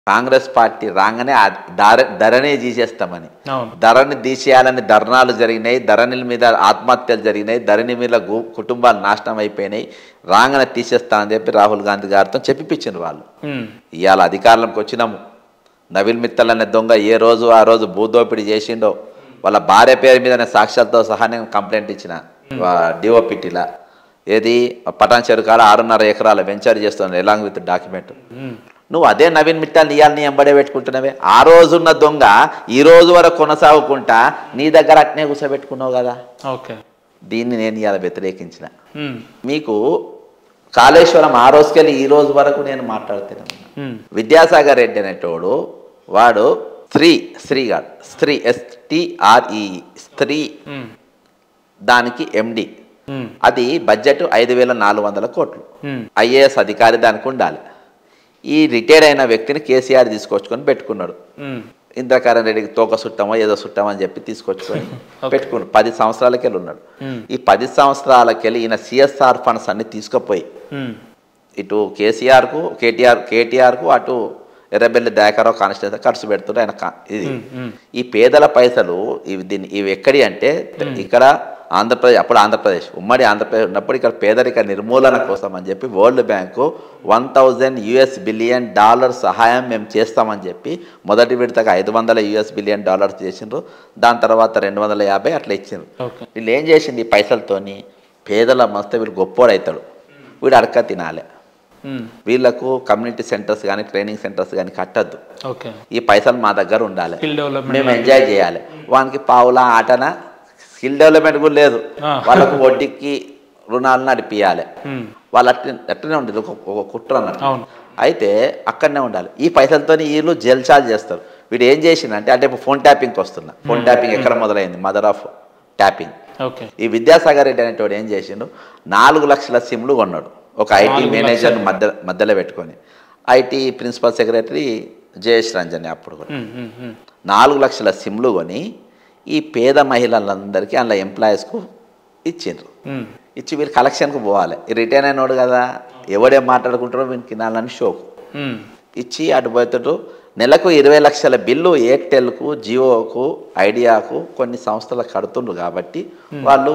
Congress party రాగానే ఆ ధర ధరనే తీసేస్తామని అవును ధరని తీసేయాలని ధర్నాలు జరిగినాయి ధరణిల మీద ఆత్మహత్యలు జరిగినాయి ధరణి మీద గు- కుటుంబాలు నాశనం అయిపోయినాయి రాగానే తీసేస్తామని చెప్పి రాహుల్ గాంధీ గారితో చెప్పిపించారు వాళ్ళు ఉమ్, ఇవాళ అధికారంలోకి వచ్చినాము నవీన్ మిత్తల్ అనే దొంగ ఏ రోజు ఆ రోజు భూదోపిడి చేసిండో వాళ్ళ భార్య పేరు మీద నేను సాక్ష్యాలతో సహా నేను కంప్లైంట్ ఇచ్చిన డిఓపిటీలా ఏది పటాన్ చెరుకాల ఆరున్నర ఎకరాల వెంచర్ చేస్తున్నాను ఎలాంగ్ విత్ డాక్యుమెంట్ ఉమ్, నువ్వు అదే నవీన్ మిట్టాల్ని ఇవాళ నీ ఎంబడే పెట్టుకుంటున్నావే ఆ రోజున్న దొంగ ఈ రోజు వరకు కొనసాగుకుంటా నీ దగ్గర అట్నే కూర్చోబెట్టుకున్నావు కదా ఓకే దీన్ని నేను ఇవాళ వ్యతిరేకించిన ఉమ్, మీకు కాళేశ్వరం ఆ రోజుకెళ్ళి ఈ రోజు వరకు నేను మాట్లాడుతున్నాను ఉమ్, విద్యాసాగర్ రెడ్డి అనేటోడు వాడు స్త్రీ స్త్రీగాడు స్త్రీ ఎస్టిఆర్ఈ స్త్రీ ఉమ్, దానికి ఎండి ఉమ్, అది బడ్జెట్ ఐదు వేల నాలుగు వందల కోట్లు ఉమ్, ఐఏఎస్ అధికారి దానికి ఉండాలి ఈ రిటైర్ అయిన వ్యక్తిని కేసీఆర్ తీసుకొచ్చుకొని పెట్టుకున్నాడు ఉమ్, ఇంద్రకరణ్ రెడ్డికి తోక సుట్టమో ఏదో సుట్టమో అని చెప్పి తీసుకొచ్చుకొని పెట్టుకున్నాడు పది సంవత్సరాలకెళ్ళి ఉన్నాడు ఉమ్, ఈ పది సంవత్సరాలకెళ్ళి ఈయన సిఎస్ఆర్ ఫండ్స్ అన్ని తీసుకుపోయి ఉమ్, ఇటు కేసీఆర్కు కేటీఆర్ కేటీఆర్కు అటు ఎర్రబెల్లి దయాకరావు కానిస్టేబుల్ ఖర్చు పెడుతుంటే ఆయన కా- ఇది ఉమ్, ఉమ్, ఈ పేదల పైసలు ఇవి దీన్ని ఇవి ఎక్కడి అంటే ఇక్కడ ఆంధ్రప్రదేశ్ అప్పుడు ఆంధ్రప్రదేశ్ ఉమ్మడి ఆంధ్రప్రదేశ్ ఉన్నప్పుడు ఇక్కడ పేదరిక నిర్మూలన కోసం అని చెప్పి World Bank one thousand US billion dollar సహాయం మేము చేస్తామని చెప్పి మొదటి విడతగా ఐదు వందల యుఎస్ బిలియన్ డాలర్స్ చేసిండ్రు దాని తర్వాత రెండు వందల యాభై అట్లా ఇచ్చిండ్రు ఓకే వీళ్ళు ఏం చేసింది ఈ పైసలతోని పేదల మస్తే వీళ్ళు గొప్పోడవుతాడు వీడు అడక తినాలి ఉమ్, వీళ్ళకు కమ్యూనిటీ సెంటర్స్ కానీ ట్రైనింగ్ సెంటర్స్ కానీ కట్టద్దు ఓకే ఈ పైసలు మా దగ్గర ఉండాలి స్కిల్ డెవలప్మెంట్ మేము ఎంజాయ్ చేయాలి వానికి పావులా ఆటన స్కిల్ డెవలప్మెంట్ కూడా లేదు ఆ. వాళ్ళకు వడ్డీకి రుణాలు నడిపియాలి ఉమ్, వాళ్ళు అట్లే అట్లనే ఉండేది ఒక ఒక కుట్ర అన్నట్టు అవును అయితే అక్కడనే ఉండాలి ఈ పైసలతో వీళ్ళు జల్చాలు చేస్తారు వీడు ఏం చేసిందంటే అంటే ఇప్పుడు ఫోన్ ట్యాపింగ్కి వస్తున్నా ఫోన్ ట్యాపింగ్ ఎక్కడ మొదలైంది మదర్ ఆఫ్ ట్యాపింగ్ ఓకే ఈ విద్యాసాగర్ రెడ్డి అనేటోడు ఏం చేసిండు నాలుగు లక్షల సిమ్లు కొన్నాడు ఒక ఐటీ నాలుగు మేనేజర్ లక్షలు. మధ్య మధ్యలో పెట్టుకొని IT principal secretary Jayesh Ranjan అప్పుడు కూడా ఉమ్, ఉమ్, ఉమ్, నాలుగు లక్షల సిమ్లు కొని ఈ పేద మహిళలందరికీ అందులో ఎంప్లాయీస్కు ఇచ్చిండ్రు ఉమ్, ఇచ్చి వీళ్ళు కలెక్షన్కు పోవాలి ఈ రిటైన్ అయినోడు కదా ఎవడేం మాట్లాడుకుంటారో వీనికి తినాలని షోకు ఉమ్, ఇచ్చి అటు పోయేటట్టు నెలకు ఇరవై లక్షల బిల్లు ఎయిర్టెల్కు జియోకు ఐడియాకు కొన్ని సంస్థలకు కడుతుండ్రు కాబట్టి వాళ్ళు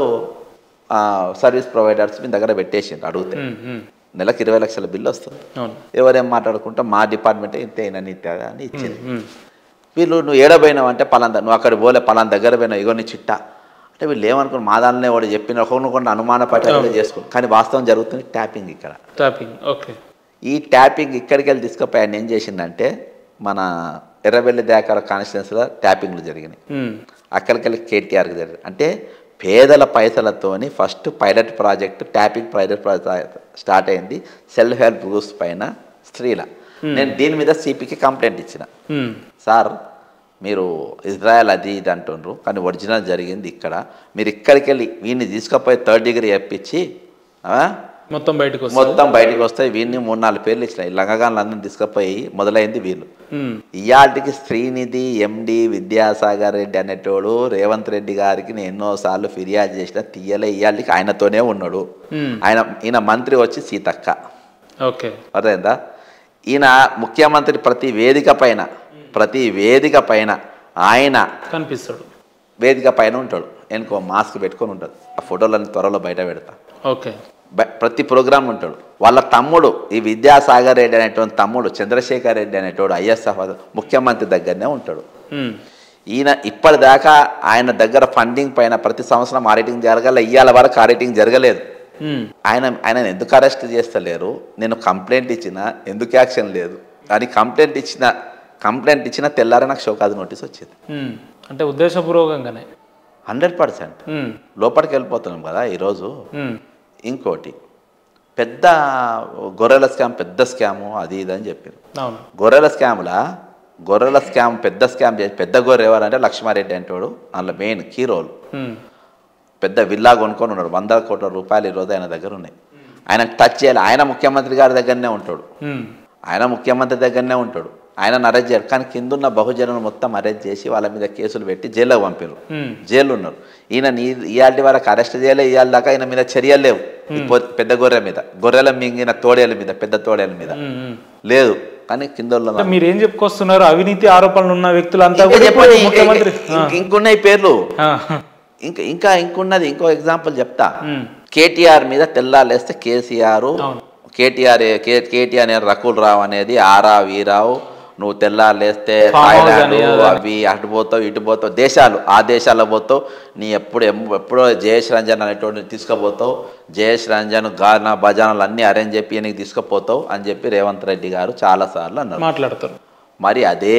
ఆ, సర్వీస్ ప్రొవైడర్స్ మీ దగ్గర పెట్టేసిండ్రు అడిగితే ఉమ్, ఉమ్, నెలకు ఇరవై లక్షల బిల్లు వస్తుంది అవును ఎవరేం మాట్లాడుకుంటా మా డిపార్ట్మెంటే ఇంతే అయినా ఇంతే అని ఇచ్చింది ఉమ్, వీళ్ళు నువ్వు ఏడపోయినావు అంటే పలానా నువ్వు అక్కడ పోలే పలానా దగ్గర పోయినావు ఇగో నీ చిట్టా అంటే వీళ్ళు ఏమనుకుని మా దానిలో వాడు చెప్పిన ఒకరిని కొన్ని అనుమాన పట్టాలి చేసుకుని కానీ వాస్తవం జరుగుతుంది ట్యాపింగ్ ఇక్కడ టాపింగ్ ఓకే ఈ ట్యాపింగ్ ఇక్కడికి వెళ్ళి తీసుకుపోయి ఆయన ఏం చేసిందంటే మన ఎర్రబెల్లి దాకార కాన్స్టిట్యున్సీలో ట్యాపింగ్లు జరిగినాయి ఉమ్, అక్కడికి వెళ్ళి కేటీఆర్కి జరిగింది అంటే పేదల పైసలతోని first pilot project tapping pilot project start అయింది సెల్ఫ్ హెల్ప్ గ్రూప్స్ పైన స్త్రీల నేను దీని మీద సిపికి కంప్లైంట్ ఇచ్చిన ఉమ్, సార్ మీరు ఇజ్రాయెల్ అది ఇది అంటుండ్రు కానీ ఒరిజినల్ జరిగింది ఇక్కడ మీరు ఇక్కడికి వెళ్ళి వీడిని తీసుకుపోయి థర్డ్ డిగ్రీ చెప్పించి ఆ, మొత్తం బయటకు వస్తుంది మొత్తం బయటికి వస్తాయి వీడిని మూడు నాలుగు పేర్లు ఇచ్చినాయి లంగగాన్లు అందరిని తీసుకుపోయి మొదలైంది వీళ్ళు ఉమ్, ఇయాటికి శ్రీనిధి ఎండి విద్యాసాగర్ రెడ్డి అనేటోడు రేవంత్ రెడ్డి గారికి నేను ఎన్నోసార్లు ఫిర్యాదు చేసిన తీయలే ఇయాటికి ఆయనతోనే ఉన్నాడు ఉమ్, ఆయన ఈయన మంత్రి వచ్చి సీతక్క ఓకే అర్థమైందా ఈయన ముఖ్యమంత్రి ప్రతి వేదిక పైన ప్రతి వేదిక పైన ఆయన కనిపిస్తాడు వేదిక పైన ఉంటాడు వెనుకో మాస్క్ పెట్టుకొని ఉంటాడు ఆ ఫోటోలను త్వరలో బయట పెడతా ఓకే బ- ప్రతి ప్రోగ్రామ్ ఉంటాడు వాళ్ళ తమ్ముడు ఈ విద్యాసాగర్ రెడ్డి అనేటువంటి తమ్ముడు చంద్రశేఖర్ రెడ్డి అనేటోడు ఐఎస్ఎఫ్ ముఖ్యమంత్రి దగ్గరనే ఉంటాడు ఉమ్, ఈయన ఇప్పటిదాకా ఆయన దగ్గర ఫండింగ్ పైన ప్రతి సంవత్సరం ఆడిటింగ్ జరగాల ఇవాళ వరకు ఆడిటింగ్ జరగలేదు ఉమ్, ఆయన ఆయన ఎందుకు అరెస్ట్ చేస్తలేరు నేను కంప్లైంట్ ఇచ్చిన ఎందుకు యాక్షన్ లేదు అని కంప్లైంట్ ఇచ్చిన కంప్లైంట్ ఇచ్చిన తెల్లారే నాకు షోకాదు నోటీస్ వచ్చింది ఉమ్, అంటే ఉద్దేశపూర్వకంగానే హండ్రెడ్ పర్సెంట్ ఉమ్, లోపలికి వెళ్ళిపోతున్నాం కదా ఈరోజు ఉమ్, ఇంకోటి పెద్ద గొర్రెల స్కామ్ పెద్ద స్కాము అది ఇది అని చెప్పారు అవును గొర్రెల స్కామ్లా గొర్రెల స్కామ్ పెద్ద స్కామ్ చేసి పెద్ద గొర్రె ఎవరంటే లక్ష్మారెడ్డి అంటాడు అందులో మెయిన్ కీ రోల్ ఉమ్, పెద్ద విల్లా కొనుక్కొని ఉన్నాడు వందల కోట్ల రూపాయలు ఈరోజు ఆయన దగ్గర ఉన్నాయి ఆయన టచ్ చేయాలి ఆయన ముఖ్యమంత్రి గారి దగ్గరనే ఉంటాడు ఉమ్, ఆయన ముఖ్యమంత్రి దగ్గరనే ఉంటాడు ఆయన అరెస్ట్ చేయరు కానీ కింద ఉన్న బహుజనులు మొత్తం అరెస్ట్ చేసి వాళ్ళ మీద కేసులు పెట్టి జైల్లో పంపారు ఉమ్, జైలు ఉన్నారు ఈయన నీ ఇవాళ వరకు అరెస్ట్ చేయలే ఇవాళ దాకా ఆయన మీద చర్యలు లేవు ఈ పొ- పెద్ద గొర్రె మీద గొర్రెల మింగిన తోడేల మీద పెద్ద తోడేల మీద ఉమ్, ఉమ్. లేదు కానీ కింద వాళ్ళ అంటే మీరు ఏం చెప్పుకొస్తున్నారు అవినీతి ఆరోపణలు ఉన్న వ్యక్తులంతా ఇంకా కూడా చెప్పండి, ఇప్పుడు ముఖ్యమంత్రి ఇంక- ఇంకున్నాయి పేర్లు ఆ, ఇంకా ఇంకా ఇంకున్నది ఇంకో ఎగ్జాంపుల్ చెప్తా ఉమ్, కేటీఆర్ మీద తెల్లాలేస్తే కేసీఆర్ అవును. కేటీఆర్ ఏ- కే కేటీఆర్ అనే రకుల్ రావు అనేది ఆరా వీరావు నువ్వు తెల్లాలేస్తే Farm house థాయిలాండ్ అని అదని. అవి అటు పోతావు ఇటు పోతావు దేశాలు ఆ దేశాల్లో పోతావు నీ ఎప్పుడు ఎం- ఎప్పుడో జయేష్ రంజన్ అనేటువంటి తీసుకుపోతావు జయేష్ రంజన్ గానా భజనలు అన్నీ అరేంజ్ చెప్పి నీకు తీసుకుపోతావు అని చెప్పి రేవంత్ రెడ్డి గారు చాలాసార్లు అన్నారు మాట్లాడతారు మరి అదే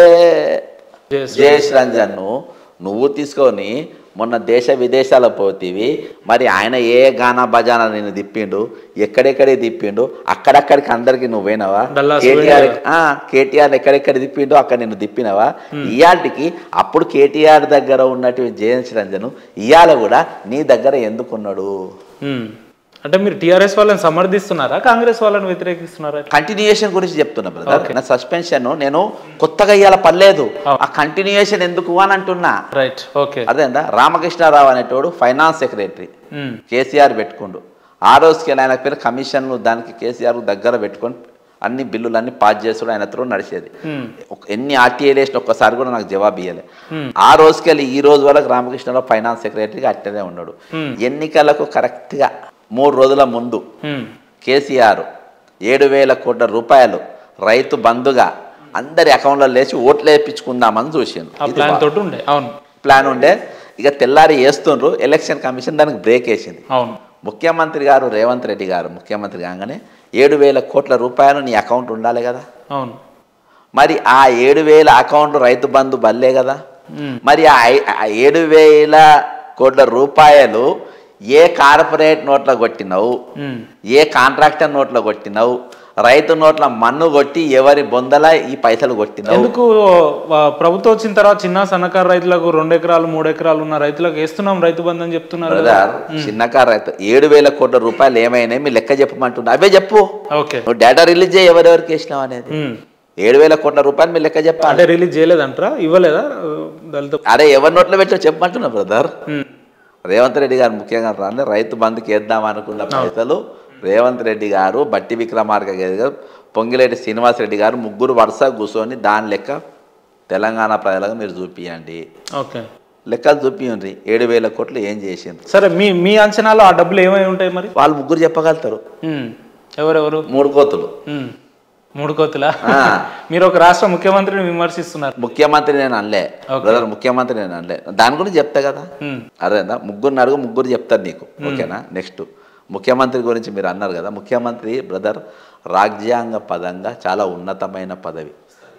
జయశ్రీ. జయేష్ రంజన్ను నువ్వు తీసుకొని మొన్న దేశ విదేశాలకు పోతీవి మరి ఆయన ఏ గానా బజానా నేను తిప్పిండు ఎక్కడెక్కడే తిప్పిండు అక్కడక్కడికి అందరికి నువ్వు పోయినావా డల్లాస్ కేటీఆర్ ఆ, కేటీఆర్ ఎక్కడెక్కడ తిప్పిండు అక్కడ నేను తిప్పినవా ఇయాటికి అప్పుడు కేటీఆర్ దగ్గర ఉన్నటువంటి జయేష్ రంజన్ ఇవాళ కూడా నీ దగ్గర ఎందుకున్నాడు ఉమ్. అంటే మీరు టిఆర్ఎస్ వాళ్ళని సమర్థిస్తున్నారా కాంగ్రెస్ వాళ్ళని వ్యతిరేకిస్తున్నారా కంటిన్యూయేషన్ గురించి చెప్తున్నా బ్రదర్ నా సస్పెన్షన్ నేను కొత్తగా ఇవాళ పర్లేదు ఆ కంటిన్యూయేషన్ ఎందుకు అని అంటున్నా రైట్ ఓకే అదేందా రామకృష్ణారావు అనేటోడు ఫైనాన్స్ సెక్రటరీ ఉమ్, కేసీఆర్ పెట్టుకుండు ఆ రోజుకి ఆయన పేరు కమిషన్లు దానికి కేసీఆర్ దగ్గర పెట్టుకొని అన్ని బిల్లులు అన్ని పాస్ చేసుడు ఆయన త్రూ నడిచేది ఉమ్, ఒక- ఎన్ని ఆర్టీఏలు వేసిన ఒక్కసారి కూడా నాకు జవాబు ఇవ్వలే Hmm. ఆ రోజుకి వెళ్ళి ఈ రోజు వరకు రామకృష్ణరావు ఫైనాన్స్ సెక్రటరీగా అట్టనే ఉన్నాడు Hmm. ఎన్నికలకు కరెక్ట్గా మూడు రోజుల ముందు ఉమ్, కేసీఆర్ ఏడు వేల కోట్ల రూపాయలు రైతు బంధుగా అందరి అకౌంట్లో లేచి ఓట్లు వేయించుకుందామని చూసిండు ఆ ఇది ప్లాన్ బా- తోటి ఉండే అవును ప్లాన్ ఉండే ఇక తెల్లారి వేస్తుండ్రు ఎలక్షన్ కమిషన్ దానికి బ్రేక్ వేసింది అవును ముఖ్యమంత్రి గారు రేవంత్ రెడ్డి గారు ముఖ్యమంత్రి కాగానే ఏడు వేల కోట్ల రూపాయలు నీ అకౌంట్ ఉండాలి కదా అవును మరి ఆ ఏడు వేల అకౌంట్ రైతు బంధు బల్లే కదా ఉమ్, మరి ఆ ఐ- ఆ ఏడు వేల కోట్ల రూపాయలు ఏ కార్పొరేట్ నోట్లో కొట్టినావు ఉమ్, ఏ కాంట్రాక్టర్ నోట్లో కొట్టినావు రైతు నోట్ల మన్ను కొట్టి ఎవరి బొందల ఈ పైసలు కొట్టినావు ఎందుకు ఆ, ప్రభుత్వం వచ్చిన తర్వాత చిన్న సన్నకారు రైతులకు రెండు ఎకరాలు మూడు ఎకరాలు ఉన్న రైతులకు వేస్తున్నాం రైతు బంధు అని చెప్తున్నారు కదా బ్రదర్ చిన్నకారు రైతు ఏడు వేల కోట్ల రూపాయలు ఏమైనాయి మీ లెక్క చెప్పమంటున్నా అవే చెప్పు ఓకే నువ్వు డేటా రిలీజ్ చేయి ఎవరెవరికి వేసినావు అనేది ఉమ్, ఏడు వేల కోట్ల రూపాయలు మీ లెక్క చెప్పాలి అంటే రిలీజ్ చేయలేదంటారా ఇవ్వలేదా ఆ, దళిత అరే ఎవరి నోట్లో పెట్టో చెప్పమంటున్నా బ్రదర్ ఉమ్, రేవంత్ రెడ్డి గారు ముఖ్యంగా రాని రైతు బంధుకి వేద్దాం అనుకున్న పైసలు రేవంత్ రెడ్డి గారు బట్టి విక్రమార్క గారు పొంగిరెడ్డి శ్రీనివాస్ రెడ్డి గారు ముగ్గురు వరుస కూర్చొని దాని లెక్క తెలంగాణ ప్రజలకు మీరు చూపియండి ఓకే లెక్కలు చూపియండి ఏడు వేల కోట్లు ఏం చేసింది సరే మీ మీ అంచనాలో ఆ డబ్బులు ఏమై ఉంటాయి మరి వాళ్ళు ముగ్గురు చెప్పగలుగుతారు ఉమ్, ఎవరెవరు మూడు కోతులు ఉమ్, మూడు కోతులా ఆ. మీరు ఒక రాష్ట్ర ముఖ్యమంత్రిని విమర్శిస్తున్నారు ముఖ్యమంత్రి నేను అనలే Okay. బ్రదర్ ముఖ్యమంత్రి నేను అనలే దాని గురించి చెప్తా కదా ఉమ్, అదేనా ముగ్గురు అడుగు ముగ్గురు చెప్తారు నీకు ఓకేనా నెక్స్ట్ ముఖ్యమంత్రి గురించి మీరు అన్నారు కదా ముఖ్యమంత్రి బ్రదర్ రాజ్యాంగ పదంగా చాలా ఉన్నతమైన పదవి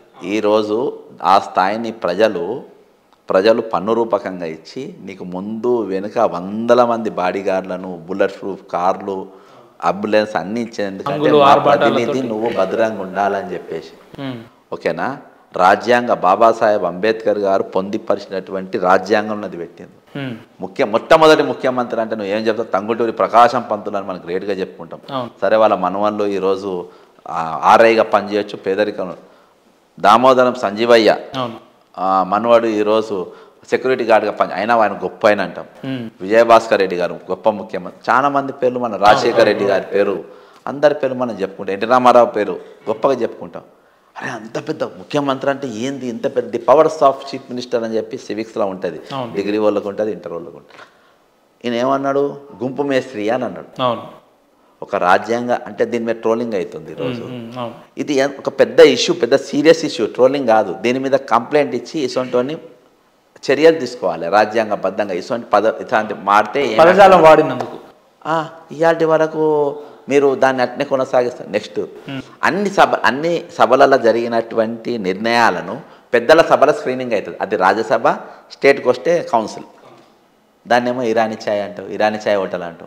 ఈరోజు ఆ స్థాయిని ప్రజలు ప్రజలు పన్ను రూపకంగా ఇచ్చి నీకు ముందు వెనుక వందల మంది బాడీగార్డ్లను బుల్లెట్ ప్రూఫ్ కార్లు అంబులెన్స్ అన్ని ఇచ్చేందుకంటే హంగులు, మా ఆర్భాటాలతోటి. ప్రతినిధి నువ్వు భద్రంగా ఉండాలని చెప్పేసి ఉమ్, ఓకేనా రాజ్యాంగ బాబాసాహెబ్ అంబేద్కర్ గారు పొందిపరిచినటువంటి రాజ్యాంగం ఉన్నది పెట్టింది ఉమ్, ముఖ్య మొట్టమొదటి ముఖ్యమంత్రి అంటే నువ్వు ఏం చెప్తావు తంగుటూరి ప్రకాశం పంతులు అని మనం గ్రేట్గా చెప్పుకుంటాం అవును సరే వాళ్ళ మనవళ్ళు ఈరోజు ఆ, ఆర్ఐగా పనిచేయచ్చు పేదరికం దామోదరం సంజీవయ్య అవును ఆ, మనవాడు ఈరోజు సెక్యూరిటీ గార్డ్గా పని అయినా ఆయన గొప్ప ఆయన అంటాం ఉమ్, విజయభాస్కర్ రెడ్డి గారు గొప్ప ముఖ్యమంత్రి చాలా మంది పేర్లు మన రాజశేఖర్ రెడ్డి గారి పేరు అందరి పేర్లు మనం చెప్పుకుంటాం ఎన్టీ రామారావు పేరు గొప్పగా చెప్పుకుంటాం అరే అంత పెద్ద ముఖ్యమంత్రి అంటే ఏంది ఇంత పెద్ద the powers of chief minister అని చెప్పి సివిక్స్లో ఉంటుంది అవును. డిగ్రీ వాళ్ళకు ఉంటుంది ఇంటర్ వాళ్ళకు ఉంటుంది ఈయన ఏమన్నాడు గుంపు మేస్త్రి అని అన్నాడు అవును ఒక రాజ్యాంగ అంటే దీని మీద ట్రోలింగ్ అవుతుంది ఈరోజు ఉమ్, అవును ఇది ఎన్- ఒక పెద్ద ఇష్యూ పెద్ద సీరియస్ ఇష్యూ ట్రోలింగ్ కాదు దీని మీద కంప్లైంట్ ఇచ్చి ఇటువంటి చర్యలు తీసుకోవాలి రాజ్యాంగబద్ధంగా ఇటువంటి పద ఇట్లాంటి మారితే ఏం- పదజాలం వాడినందుకు ఆ, ఇవాటి వరకు మీరు దాన్ని అట్నే కొనసాగిస్తారు నెక్స్ట్ అన్ని సభ అన్ని సభలలో జరిగినటువంటి నిర్ణయాలను పెద్దల సభల స్క్రీనింగ్ అవుతుంది అది రాజ్యసభ స్టేట్కి వస్తే కౌన్సిల్ దాన్నేమో ఇరానీ ఛాయ్ అంటావు ఇరానీ ఛాయ్ హోటల్ అంటావు